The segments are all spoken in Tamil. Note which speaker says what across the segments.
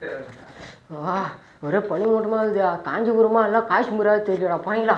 Speaker 1: ஆ ஒரே பனி மூட்டமா இருக்குதா காஞ்சிபுரமா இல்லை காஷ்மீரா தெரியலடா பனிடா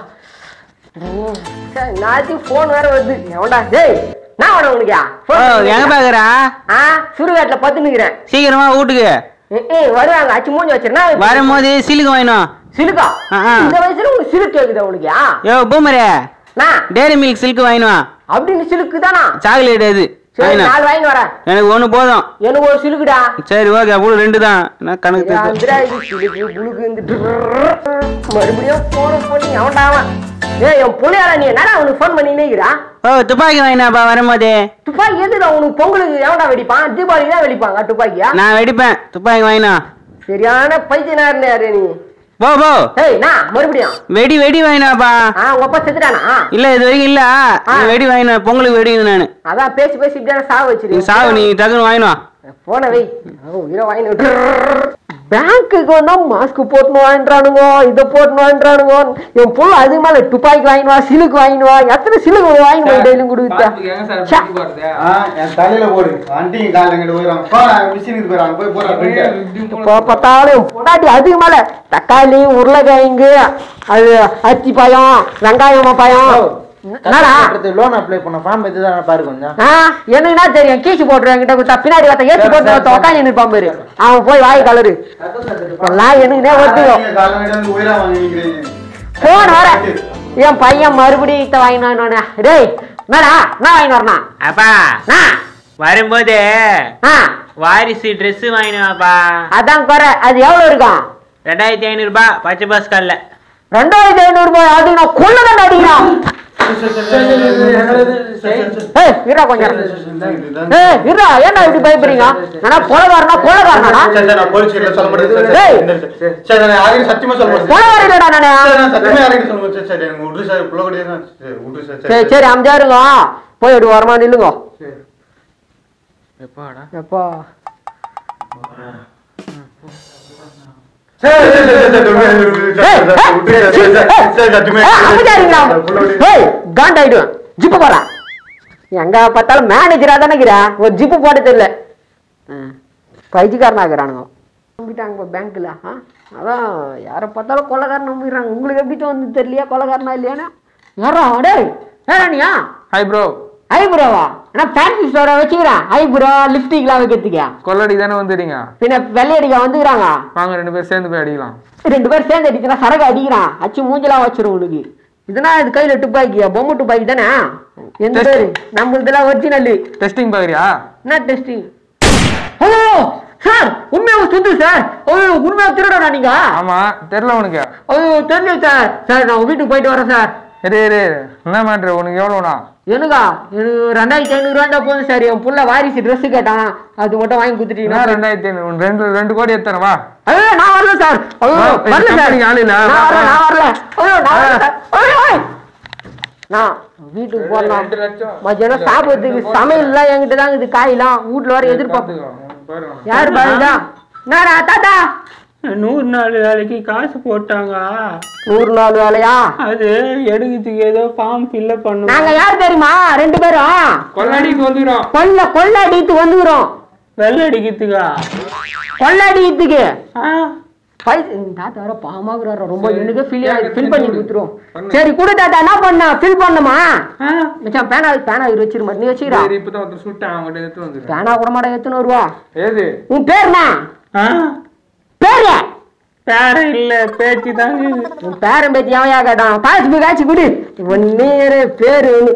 Speaker 1: நாளைக்கு ஃபோன் வேற வருது எவன்டா டேய் நான் வேணும் உனக்கு
Speaker 2: ஓ எங்க பாக்குறா
Speaker 1: ஆ சுடுகாட்டில் பத்து நிற்கிறேன்
Speaker 2: சீக்கிரமா வீட்டுக்கு
Speaker 1: வருவாங்க அச்சு மூஞ்சி வச்சிருந்தா
Speaker 2: வரும்போது சிலுக்கு வாங்கினோம்
Speaker 1: சிலுக்கா
Speaker 2: ஆ, ஆ.
Speaker 1: இந்த வயசுல உங்களுக்கு சிலுக்கு கேக்குதா உனக்கு ஆ?
Speaker 2: யோ பூமரே
Speaker 1: நான்
Speaker 2: டேரி மில்க் சில்க் வாங்கினுவான்
Speaker 1: அப்படின்னு சிலுக்கு தானா
Speaker 2: சாக்லேட் அது
Speaker 1: சரி
Speaker 2: வாங்கினு.
Speaker 1: நாலு வாங்கி வரேன்
Speaker 2: எனக்கு ஒண்ணு போதும்
Speaker 1: எனக்கு ஒரு சிலுக்குடா
Speaker 2: சரி ஓகே அவ்வளோ ரெண்டு தான் என்ன கணக்கு தெரியுது.
Speaker 1: அந்திரா இது சிலுக்கு புழுக்கு இந்த டுர்ரு. மறுபடியும் போன பண்ணி அவன்டா அவன் ஏய் என் புள்ளையால நீ என்னடா அவனுக்கு ஃபோன் பண்ணினே இருக்கிறா
Speaker 2: ஓ துப்பாக்கி வாங்கினாப்பா வரும்போது
Speaker 1: துப்பாக்கி எதுடா உனக்கு பொங்கலுக்கு எவன்டா வெடிப்பான் தீபாவளி தான் வெடிப்பாங்க துப்பாக்கியா
Speaker 2: நான் வெடிப்பேன் துப்பாக்கி வாங்கினா
Speaker 1: சரியான பைத்தியனாருன்னு யாரு நீ
Speaker 2: போ போ
Speaker 1: ஏய் நான் மறுபடியும்
Speaker 2: வெடி வெடி வாங்கினாப்பா
Speaker 1: ஆ உங்க அப்பா செத்துட்டானா
Speaker 2: இல்ல இது வரைக்கும் இல்ல
Speaker 1: ஆ.
Speaker 2: நீ வெடி வாங்கினா பொங்கலுக்கு வெடிக்குது நானு
Speaker 1: அதான் பேசி பேசி இப்படியான சாவு
Speaker 2: நீ
Speaker 1: வச்சிருக்கீங்க
Speaker 2: சாவு நீ டக்குன்னு வாங்கினா
Speaker 1: போன வை உயிரை வாங்கி பேங்க்குக்கு வந்தா மாஸ்க் போட்டுன்னு வாங்கின்றானுங்க இதை போட்டுன்னு வாங்கின்றானுங்க என் புள்ள அது மேல துப்பாக்கி வாங்கினுவா சிலுக்கு வாங்கினுவா எத்தனை சிலுக்கு வாங்கி போய் டெய்லியும் கொடுத்தா ச்சே.
Speaker 3: ஆ, என் தலையில போடு வண்டிங்க காலில் எங்கிட்ட போயிடறாங்க போடா மிஷினுக்கு போயிடறாங்க போய் போடா போயிட்டு
Speaker 1: இப்போ பார்த்தாலும் பொண்டாட்டி அதுக்கு மேல தக்காளி உருளைக்கிழங்கு அது அத்தி பழம் வெங்காயம் பழம் என்னடா
Speaker 3: லோன் அப்ளை பண்ண ஃபார்ம் எடுத்து தான் பாரு கொஞ்சம்
Speaker 1: ஆ எனக்கு என்ன தெரியும் கீச்சு போட்டுருவேன் கிட்ட கொடுத்தா பின்னாடி ஒருத்தன் ஏசி போட்டு ஒருத்தன் உட்காந்து நிற்பான் பாரு அவன் போய் வாய் கலரு எல்லாம் எனக்குனே ஒத்துக்கும்
Speaker 3: காலங்கிட்ட வந்து உயிரா வாங்கி நிக்கிறீங்க
Speaker 1: போன் வர என் பையன் மறுபடியும் இத்த வாங்கினானே டேய் என்னடா என்ன வாங்கி வரணும்
Speaker 2: அப்பா
Speaker 1: நான்
Speaker 2: வரும்போது
Speaker 1: ஆ
Speaker 2: வாரிசு ட்ரெஸ் வாங்கினாப்பா
Speaker 1: அதான் குறை அது எவ்வளோ இருக்கும்
Speaker 2: ரெண்டாயிரத்தி ஐநூறு ரூபாய் பச்சை பஸ் கல்ல
Speaker 1: ரெண்டாயிரத்தி ஐநூறு ரூபாய் அது நான் கொள்ளதான் அடிக்கிறான் ஏய் இருடா கொஞ்சம் ஏய் இருடா ஏன்டா இப்படி பயப்படுறீங்க ஆனா கொலகாரனா கொலகாரனா
Speaker 3: சரி, சரி, நான் போலீஸ் கிட்ட சொல்ல முடியாது. சரி,
Speaker 1: ஏய்.
Speaker 3: சரி, சரி, நான் யாரையும் சத்தியமா சொல்ல முடியாது.
Speaker 1: கொலகாரி இல்லடா நானு
Speaker 3: சரி, நான் சத்தியமா யாரையும் சொல்ல முடியாது. சரி, சரி, எனக்கு விட்ரு சார், புள்ள கூடயே தான். சரி, விட்ரு சார்,
Speaker 1: சரி சரி அமைதியா இருங்க போய் அப்படி வரமா நில்லுங்க எப்பா
Speaker 3: சரி, சரி, சரி, சரி, சரி,
Speaker 1: ஏய்,
Speaker 3: சரி, சரி, விட்ரு சார், சரி, சரி, சரி, சத்தியமா.
Speaker 1: ஏய், அமைதியா இருங்களா
Speaker 3: புள்ள கூடயே-
Speaker 1: ஏய் காண்டாயிடுவேன் ஜிப்பு போடுறேன் எங்க பார்த்தாலும் மேனேஜரா தானே இருக்கிறேன் ஒரு ஜிப்பு போட தெரியல பைத்தியக்காரனா இருக்கிறானுங்க நம்பிட்டாங்க பேங்க்ல ஆ அதான் யாரை பார்த்தாலும் கொலகாரன் நம்பிடுறாங்க உங்களுக்கு எப்படி வந்து தெரியலையா கொலகாரனா இல்லையானே யாரா டேய் ஏனியா
Speaker 4: ஹாய் ப்ரோ
Speaker 1: ஐப்ரோவா ஆனா ஃபேன்சி ஸ்டோரை வச்சுக்கிறேன் ஐப்ரோ லிப்டிக்லாம் வைக்கிறதுக்கு
Speaker 4: கொள்ளடி தானே வந்துடுறீங்க
Speaker 1: பின்ன வெள்ளையடிக்க வந்துக்கிறாங்க
Speaker 4: வாங்க ரெண்டு பேரும் சேர்ந்து போய் அடிக்கலாம்
Speaker 1: ரெண்டு பேரும் சேர்ந்து அடிக்கிறா சரக்கு அடிக்கிறான் அச்சு மூஞ்சலாம் வச்சிரும் உனக்கு இதுனா இது கையில துப்பாக்கியா பொம்மை துப்பாக்கி தானே எந்த
Speaker 4: Test.
Speaker 1: பேரு நம்மளுதெல்லாம் ஒரிஜினல்
Speaker 4: டெஸ்டிங் பார்க்குறியா
Speaker 1: என்ன டெஸ்டிங் ஹலோ சார் உண்மையாக சுத்து சார் ஐயோ உண்மையா திருடா நீங்க
Speaker 4: ஆமா தெரியல உனக்கு
Speaker 1: ஐயோ தெரியும் சார் சார் நான் உங்க வீட்டுக்கு போயிட்டு வரேன் சார்
Speaker 4: இரு இரு இரு. என்ன மேட்ரு உனக்கு எவ்வளோண்ணா
Speaker 1: எனக்கா எனக்கு ரெண்டாயிரத்தி ஐநூறு ரூபா போதும் சார் என் புள்ள வாரிசு ட்ரெஸ் கேட்டான் அது மட்டும் வாங்கி
Speaker 4: என்ன
Speaker 1: கொடுத்துட்டீங்கன்னா
Speaker 4: ரெண்டாயிரத்தி ஐநூறு உனக்கு ரெண்டு ரெண்டு கோடி எத்தனை வா
Speaker 1: ஐயோ நான் வரல சார் ஐயோ
Speaker 4: ஆ,
Speaker 1: வரல
Speaker 4: இந்த
Speaker 1: சார்
Speaker 4: company ஆள் இல்ல.
Speaker 1: நான் வரல நான் வரல ஐயோ நான் வரல சார் ஐயோ ஐயோ. நான் வீட்டுக்கு போறேன்
Speaker 4: ரெண்டு லட்சம்.
Speaker 1: மத்தியானம் சாப்பிட்றதுக்கு சமையல்லாம் என்கிட்ட தான் இது காயெல்லாம் வீட்டுல வர எதிர்பார்ப்பேன்
Speaker 4: பார்த்துக்கோ, பாருங்க.
Speaker 1: யாரு பாருங்க நாரா தாத்தா
Speaker 2: நூறு நாள் வேலைக்கு காசு போட்டாங்க
Speaker 1: நூறு நாள் வேலையா
Speaker 2: அது எடுக்கிறதுக்கு ஏதோ ஃபார்ம் ஃபில்அப் பண்ணும்
Speaker 1: நாங்க யார் தெரியுமா ரெண்டு பேரும்
Speaker 4: கொள்ளடிக்கு வந்துடும்
Speaker 1: கொள்ள கொள்ள அடித்து வந்துக்கிறோம்
Speaker 2: வெள்ளை அடிக்கிறதுக்கா
Speaker 1: கொள்ள அடிக்கிறதுக்கு
Speaker 2: ஆ
Speaker 1: பைசா இந்த தாத்தா வர பாமாக்குறாரு ரொம்ப எனக்கு ஃபில்
Speaker 4: சரி,
Speaker 1: ஃபில் பண்ணி
Speaker 4: பண்ணு.
Speaker 1: கொடுத்துரும்
Speaker 4: பண்ணு.
Speaker 1: சரி கொடு தாத்தா என்ன பண்ண ஃபில் பண்ணுமா
Speaker 2: ஆ
Speaker 1: மச்சான் பேனா பேனா இரு வச்சிருமா நீ வச்சுக்கிறா
Speaker 4: சரி இப்பதான் ஒருத்தர் சுட்டான் அவங்ககிட்ட எடுத்து வந்துடுறேன்
Speaker 1: பேனா கூட மாட எத்தனை வருவா
Speaker 4: ஏது
Speaker 1: உன் பேர் என்ன
Speaker 2: ஆ
Speaker 1: பேரு
Speaker 2: பேர இல்ல பேச்சு தாங்க
Speaker 1: உன் பேரன் பேத்தி எவையா கேட்டான் பாஸ்புக் ஆச்சு குடு இவன் நேரு பேரு ஒண்ணு.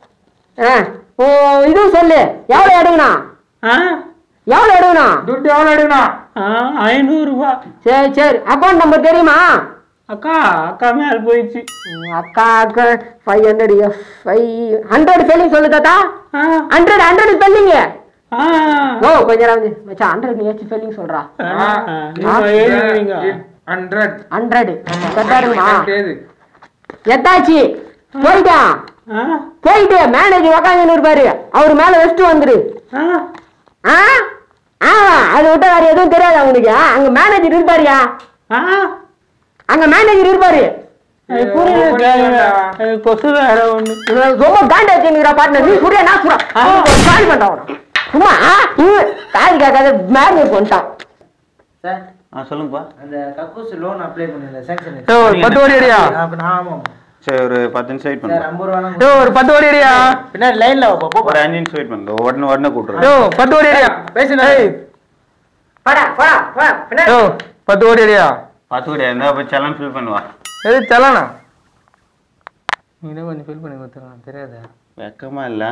Speaker 1: ஆ ஓ இதுவும் சொல்லு எவ்வளோ எடுக்கணும்
Speaker 2: ஆ
Speaker 1: எவ்வளோ எடுக்கணும்
Speaker 4: துட்டு எவ்வளோ எடுக்கணும்
Speaker 2: ஆ ஐநூறுரூவா
Speaker 1: சரி சரி அக்கௌண்ட் நம்பர் தெரியுமா
Speaker 2: அக்கா அக்கா மேல போயிடுச்சு
Speaker 1: உம், அக்கா அக்கா five hundred five hundred spelling சொல்லு தாத்தா
Speaker 2: ஆ
Speaker 1: ஹண்ட்ரட் ஹண்ட்ரட் ஸ்பெல்லிங்
Speaker 2: ஆ
Speaker 1: ஓ கொஞ்ச நேரம் வந்து மச்சான் ஹண்ட்ரட் நீ ஏச்சு ஸ்பெல்லிங் சொல்றா
Speaker 2: ஆ, நீங்க எழுதுவீங்க
Speaker 4: ஹண்ட்ரட்
Speaker 1: ஹண்ட்ரட் கரெக்டாருமா
Speaker 4: ஏது
Speaker 1: எத்தாச்சு போயிட்டான்
Speaker 2: ஆ
Speaker 1: போயிட்டு மேனேஜர் உக்காந்து இருப்பாரு அவர் மேல வச்சுட்டு வந்துரு
Speaker 2: ஆ
Speaker 1: ஆ ஆ அதை விட்ட வேற எதுவும் தெரியாது அவனுக்கு அங்க மேனேஜர் இருப்பாருயா
Speaker 2: ஆ
Speaker 1: அங்க மேனேஜர் இருப்பாரு
Speaker 2: அது புரியல கேக்குறேன். அது கொசு வேற ஒண்ணு
Speaker 1: இவன் ரொம்ப காண்டா வச்சுக்கிறா பார்ட்னர் நீ புரிய நான் சுரா கால் பண்றான் சும்மா ஆ, இவன் காது கேட்காத மேனேஜர் பண்ணிட்டான்
Speaker 5: சார்
Speaker 6: ஆ சொல்லுங்கப்பா
Speaker 5: அந்த கக்கூஸ் லோன் அப்ளை பண்ணல சாங்ஷன்
Speaker 2: யோ ஒரு பத்து கோடி அடியா
Speaker 5: ஆமாம்
Speaker 6: சரி ஒரு பத்து நிமிஷம் வெயிட்
Speaker 5: சார்
Speaker 6: பண்ணுங்க
Speaker 5: ஐம்பது ரூபா
Speaker 2: யோ ஒரு பத்து கோடி அடியா
Speaker 5: பின்னாடி லைன்ல போ
Speaker 6: ஒரு அஞ்சு நிமிஷம் வெயிட் பண்ணுங்க உடனே உடனே கூப்பிட்டுறேன்
Speaker 2: யோ பத்து கோடி அடியா
Speaker 5: பேசுனா
Speaker 1: போடா போடா போடா பின்னாடி
Speaker 2: யோ பத்து கோடி அடியா
Speaker 6: பத்து கோடி இருந்தா போய் செலான் ஃபில் பண்ணுவா
Speaker 2: எது செல்லானா நீனே கொஞ்சம் ஃபில் பண்ணி கொடுத்துருங்க தெரியாதா
Speaker 6: வெக்கமா இல்லை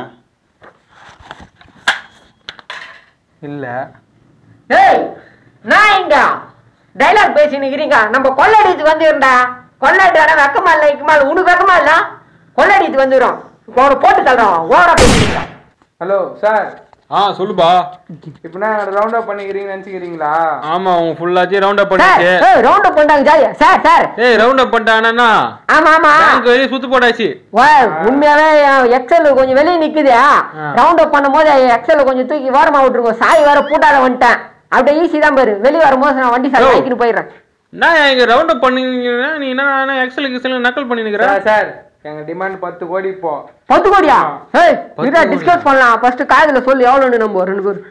Speaker 2: இல்ல
Speaker 1: ஏய் நான் இங்க டைலாக் பேசி நிக்கிறீங்க நம்ம கொள்ளடிச்சு வந்துருந்தா கொள்ளடி வர வெக்கமா இல்ல இக்குமா இல்ல உனக்கு வெக்கமா இல்ல கொள்ளடிச்சு வந்துடும் ஒரு போட்டு தள்ளுறோம் ஓவரா பேசுறீங்க
Speaker 4: ஹலோ சார்
Speaker 7: ஆ சொல்லுப்பா
Speaker 4: இப்போ நான் ரவுண்ட் அப் பண்ணிக்கிறீங்கன்னு நினச்சிக்கிறீங்களா
Speaker 7: ஆமா அவங்க ஃபுல்லாச்சு ரவுண்ட் அப்
Speaker 1: சார்
Speaker 7: பண்ணிச்சு
Speaker 1: ஏய் ரவுண்ட் அப் பண்ணிட்டாங்க ஜாலியா சார் சார்
Speaker 7: ஏய் ரவுண்ட் அப் பண்ணிட்டானா
Speaker 1: ஆமா ஆமா
Speaker 7: பேங்க் வெளியே சுத்து போட்டாச்சு
Speaker 1: வா, உண்மையாவே எக்ஸல் கொஞ்சம் வெளியே நிக்குது ரவுண்ட் அப் பண்ணும் போது எக்ஸல் கொஞ்சம் தூக்கி ஓரமா விட்டுருங்க சாய் வேற பூட்டாத வந்துட்டேன் அப்படியே ஈஸி தான் பாரு வெளியே வரும்போது நான் வண்டி சார்
Speaker 7: யோ.
Speaker 1: வாங்கிட்டு போயிடுறேன்
Speaker 7: நான் இங்க ரவுண்ட் அப் பண்ணீங்கன்னா நீ என்ன எக்ஸல் எக்ஸல் நக்கல் பண்ணி நிக்கிற
Speaker 4: சார் சார் எங்க டிமாண்ட் பத்து கோடி இப்போ
Speaker 1: பத்து கோடியா ஏய்
Speaker 7: பத்து
Speaker 1: இதா
Speaker 7: கோடி.
Speaker 1: டிஸ்கஸ் பண்ணலாம் ஃபர்ஸ்ட் காதுல சொல்லு எவ்வளோன்னு நம்ம ரெண்டு பேரும்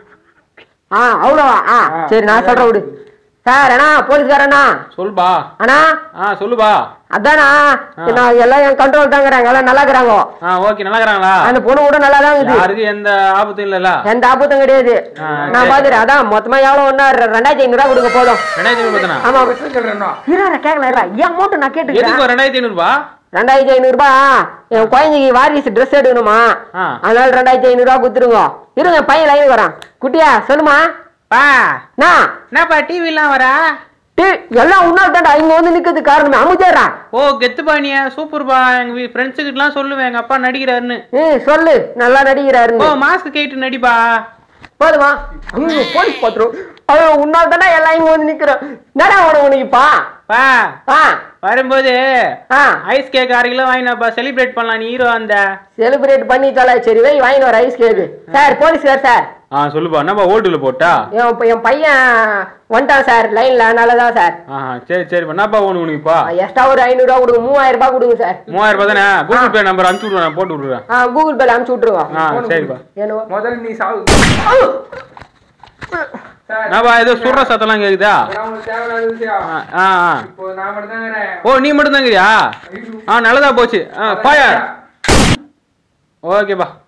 Speaker 1: ஆ அவ்வளோவா ஆ
Speaker 4: ஆ.
Speaker 1: சரி நான் சொல்றேன் விடு சார் அண்ணா போலீஸ்காரண்ணா
Speaker 7: சொல்லுப்பா
Speaker 1: அண்ணா
Speaker 7: ஆ சொல்லுப்பா
Speaker 1: அதானா
Speaker 7: ஆ.
Speaker 1: நான் எல்லாம் என் கண்ட்ரோல் தாங்கிறாங்க எல்லாம் நல்லா இருக்கிறாங்க
Speaker 7: ஆ ஓகே நல்லா இருக்கிறாங்களா
Speaker 1: அந்த பொண்ணு கூட நல்லா தான் இருக்குது
Speaker 7: யாருக்கு எந்த ஆபத்தும் இல்லல்ல
Speaker 1: எந்த ஆபத்தும் கிடையாது
Speaker 7: ஆ,
Speaker 1: நான்
Speaker 7: சரி.
Speaker 1: பாத்துறேன் அதான் மொத்தமா எவ்வளவு ஒன்னா ரெண்டாயிரத்தி ஐநூறு ரூபா கொடுங்க போதும்
Speaker 7: ரெண்டாயிரத்தி ஐநூறு பார்த்தனா
Speaker 1: ஆமா
Speaker 4: சொல்றேன்னா
Speaker 1: இருடா கேட்கல இருடா என் அமௌண்ட் நான் கேட்டுக்கிறேன்
Speaker 7: எதுக்கு ரெண்டாயிரத்தி ஐநூறுபா
Speaker 1: ரெண்டாயிரத்தி ஐநூறு ரூபாய் என் குழந்தைக்கு வாரிசு ட்ரெஸ் எடுக்கணுமா
Speaker 7: ஆ.
Speaker 1: அதனால ரெண்டாயிரத்தி ஐநூறு ரூபாய் கொடுத்துருங்க இருங்க என் பையன் லைன் வரான் குட்டியா சொல்லுமா
Speaker 2: பா
Speaker 1: நான்
Speaker 2: என்னப்பா டிவிலாம் வரா
Speaker 1: டீ எல்லாம் உன்னால் தான்டா இங்க வந்து நிக்கிறது காரணமே அமைச்சரா
Speaker 2: ஓ கெத்துப்பா நீ சூப்பர்ப்பா எங்க ஃப்ரெண்ட்ஸு கிட்டலாம் சொல்லுவேன் எங்க அப்பா நடிக்கிறாருன்னு
Speaker 1: ஏய் சொல்லு நல்லா நடிக்கிறாருன்னு
Speaker 2: ஓ மாஸ்க் கேட்டு நடிப்பா
Speaker 1: போதுமா ஐயோ போலீஸ் பாத்துரும் ஐயோ உன்னால் தானே எல்லாம் இங்க வந்து நிக்கிறோம் என்னடா உனக்கு உனக்குப்பா
Speaker 2: பா
Speaker 1: ஆ
Speaker 2: வரும்போது
Speaker 1: ஆ
Speaker 2: ஐஸ் கேக் அரை கிலோ வாங்கினாப்பா செலிப்ரேட் பண்ணலாம் நீ ஹீரோ அந்த
Speaker 1: செலிப்ரேட் பண்ணி தொலை சரி வை வாங்கிட்டு வர ஐஸ் கேக்கு சார் போலீஸ்கார் சார்
Speaker 7: ஆ சொல்லுப்பா என்னப்பா ஓட்டுல போட்டா
Speaker 1: என் ப- என் பையன் வந்துட்டான் சார் லைன்ல அதனாலதான் சார்
Speaker 7: ஆஹா சரி சரிப்பா என்னப்பா ஒன்று உனக்குப்பா
Speaker 1: எக்ஸ்ட்ரா ஒரு ஐநூறு ரூபா கொடுங்க மூவாயிரம் ரூபாய் கொடுங்க சார்
Speaker 7: மூவாயிரம் ரூபாய் தானே கூகுள் பே நம்பர் அனுப்பிச்சு விடுறேன் நான் போட்டு விடுறேன்
Speaker 1: ஆ கூகுள் பேல அனுப்பிச்சு விட்டுருங்க
Speaker 7: ஆ சரிப்பா
Speaker 1: என்னவோ
Speaker 4: முதல்ல நீ சாவு சார்
Speaker 7: என்னப்பா ஏதோ சுடுற சத்தம்லாம் கேக்குதா
Speaker 4: இதெல்லாம் உங்களுக்கு தேவையில்லாத விஷயம்
Speaker 7: ஆ ஆ ஆ.
Speaker 4: இப்போ நான் மட்டும் தாங்கிறேன்
Speaker 7: ஓ நீ மட்டும் தாங்கிறியா ஆ நல்லதா போச்சு ஆ பாயா ஓகேப்பா